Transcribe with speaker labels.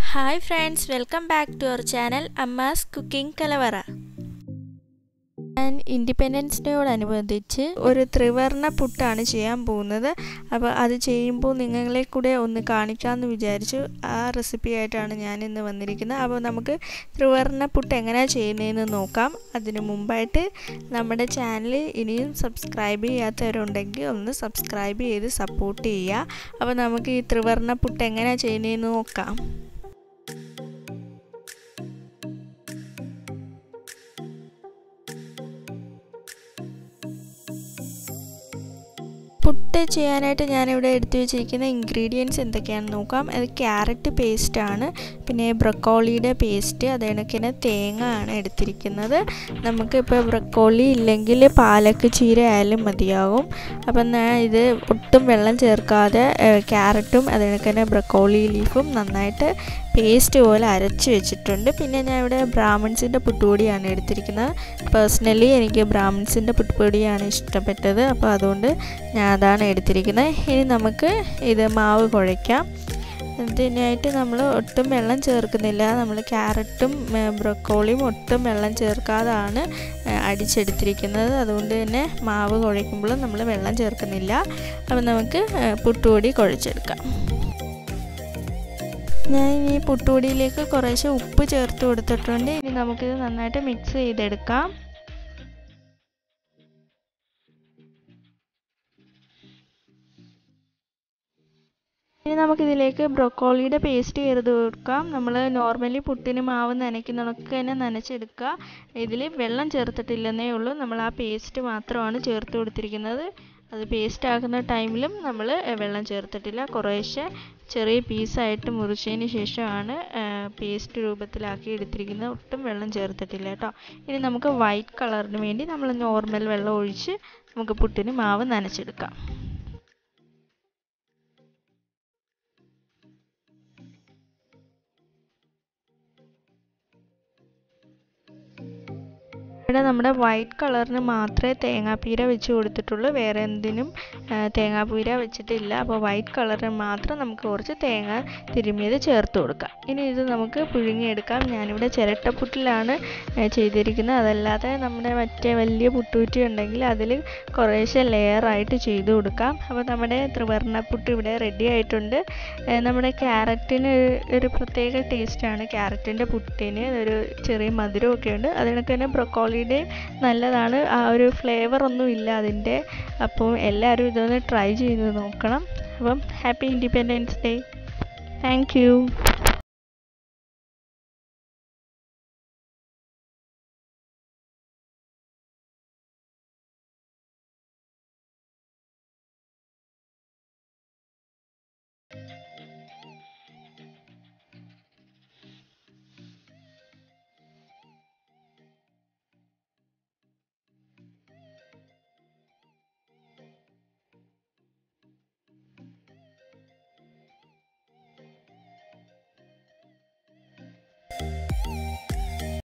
Speaker 1: hi friends welcome back to our channel Amma's cooking Kalavara ഞാൻ independence ഡേയോടനുബന്ധിച്ച് ഒരു ത്രിവർണ പുട്ടാണ് ചെയ്യാൻ പോകുന്നത് അപ്പോൾ അത് ചെയ്യുമ്പോൾ നിങ്ങളെ കൂടെ ഒന്ന് കാണിക്കാമെന്ന് വിചാരിച്ചു ആ റെസിപ്പി ആയിട്ടാണ് ഞാൻ ഇന്ന് വന്നിരിക്കുന്നത് അപ്പോൾ നമുക്ക് ത്രിവർണ പുട്ട് എങ്ങനെയാണ് ചെയ്യുന്നതെന്ന് നോക്കാം അതിനു മുമ്പായിട്ട് നമ്മുടെ ചാനൽ ഇനിയും സബ്സ്ക്രൈബ് ചെയ്യാത്തവരുണ്ടെങ്കിൽ ഒന്ന് സബ്സ്ക്രൈബ് ചെയ്ത് സപ്പോർട്ട് ചെയ്യുക അപ്പോൾ നമുക്ക് ഈ ത്രിവർണ പുട്ട് എങ്ങനെയാണ് ചെയ്യുന്നതെന്ന് നോക്കാം പുട്ട് ചെയ്യാനായിട്ട് ഞാനിവിടെ എടുത്തു വെച്ചിരിക്കുന്ന ഇൻഗ്രീഡിയൻസ് എന്തൊക്കെയാണെന്ന് നോക്കാം അത് ക്യാരറ്റ് പേസ്റ്റാണ് പിന്നെ ബ്രക്കോളിയുടെ പേസ്റ്റ് അത് കണക്കിന് തേങ്ങ ആണ് എടുത്തിരിക്കുന്നത് നമുക്കിപ്പോൾ ബ്രക്കോളി ഇല്ലെങ്കിൽ പാലക്ക് ചീര ആയാലും മതിയാകും അപ്പം ഞാൻ ഇത് ഒട്ടും വെള്ളം ചേർക്കാതെ ക്യാരറ്റും അത് കണക്കിന് ബ്രക്കോളി ലീഫും നന്നായിട്ട് പേസ്റ്റ് പോലെ അരച്ച് വെച്ചിട്ടുണ്ട് പിന്നെ ഞാൻ ഇവിടെ ബ്രാഹ്മിൺസിൻ്റെ പുട്ടുപൊടിയാണ് എടുത്തിരിക്കുന്നത് പേഴ്സണലി എനിക്ക് ബ്രാഹ്മിൺസിൻ്റെ പുട്ടുപൊടിയാണ് ഇഷ്ടപ്പെട്ടത് അപ്പോൾ അതുകൊണ്ട് ഞാൻ അതാണ് എടുത്തിരിക്കുന്നത് ഇനി നമുക്ക് ഇത് മാവ് കുഴയ്ക്കാം ഇതിനായിട്ട് നമ്മൾ ഒട്ടും വെള്ളം ചേർക്കുന്നില്ല നമ്മൾ ക്യാരറ്റും ബ്രക്കോളിയും ഒട്ടും വെള്ളം ചേർക്കാതാണ് അടിച്ചെടുത്തിരിക്കുന്നത് അതുകൊണ്ട് തന്നെ മാവ് കുഴയ്ക്കുമ്പോൾ നമ്മൾ വെള്ളം ചേർക്കുന്നില്ല അപ്പോൾ നമുക്ക് പുട്ടുപൊടി കുഴച്ചെടുക്കാം ഞാൻ ഈ പുട്ടുപൊടിയിലേക്ക് കുറേശ്ശെ ഉപ്പ് ചേർത്ത് കൊടുത്തിട്ടുണ്ട് ഇനി നമുക്കിത് നന്നായിട്ട് മിക്സ് ചെയ്തെടുക്കാം ഇനി നമുക്കിതിലേക്ക് ബ്രൊക്കോളിയുടെ പേസ്റ്റ് ചേർത്ത് കൊടുക്കാം നമ്മൾ നോർമലി പുട്ടിന് മാവ് നനയ്ക്കുന്നതൊക്കെ തന്നെ നനച്ചെടുക്കുക ഇതിൽ വെള്ളം ചേർത്തിട്ടില്ലെന്നേ ഉള്ളൂ നമ്മൾ ആ പേസ്റ്റ് മാത്രമാണ് ചേർത്ത് കൊടുത്തിരിക്കുന്നത് അത് പേസ്റ്റ് ആക്കുന്ന ടൈമിലും നമ്മൾ വെള്ളം ചേർത്തിട്ടില്ല കുറേശ്ശെ ചെറിയ പീസായിട്ട് മുറിച്ചതിന് ശേഷമാണ് പേസ്റ്റ് രൂപത്തിലാക്കി എടുത്തിരിക്കുന്നത് ഒട്ടും വെള്ളം ചേർത്തിട്ടില്ല കേട്ടോ ഇനി നമുക്ക് വൈറ്റ് കളറിന് വേണ്ടി നമ്മൾ നോർമൽ വെള്ളം ഒഴിച്ച് നമുക്ക് പുട്ടിന് മാവ് നനച്ചെടുക്കാം ഇവിടെ നമ്മുടെ വൈറ്റ് കളറിന് മാത്രമേ തേങ്ങാപ്പീര വെച്ച് കൊടുത്തിട്ടുള്ളൂ വേറെ എന്തിനും തേങ്ങാപ്പീര വെച്ചിട്ടില്ല അപ്പോൾ വൈറ്റ് കളറിന് മാത്രം നമുക്ക് കുറച്ച് തേങ്ങ തിരുമ്മിയത് ചേർത്ത് കൊടുക്കാം ഇനി ഇത് നമുക്ക് പുഴുങ്ങിയെടുക്കാം ഞാനിവിടെ ചിരട്ടപ്പുട്ടിലാണ് ചെയ്തിരിക്കുന്നത് അതല്ലാതെ നമ്മുടെ മറ്റേ വലിയ പുട്ടുകുറ്റി ഉണ്ടെങ്കിൽ അതിൽ കുറേശ്ശെ ലെയറായിട്ട് ചെയ്ത് കൊടുക്കാം അപ്പോൾ നമ്മുടെ ത്രിവർണ്ണപ്പുട്ട് ഇവിടെ റെഡി ആയിട്ടുണ്ട് നമ്മുടെ ക്യാരറ്റിന് ഒരു പ്രത്യേക ടേസ്റ്റാണ് ക്യാരറ്റിൻ്റെ പുട്ടിന് ഒരു ചെറിയ മധുരമൊക്കെ ഉണ്ട് അതിനൊക്കെ തന്നെ ബ്രൊക്കോളി ഹോളിഡേ നല്ലതാണ് ആ ഒരു ഫ്ലേവർ ഒന്നും ഇല്ല അതിൻ്റെ അപ്പോൾ എല്ലാവരും ഇതൊന്ന് ട്രൈ ചെയ്ത് നോക്കണം അപ്പം ഹാപ്പി ഇൻഡിപെൻഡൻസ് ഡേ താങ്ക്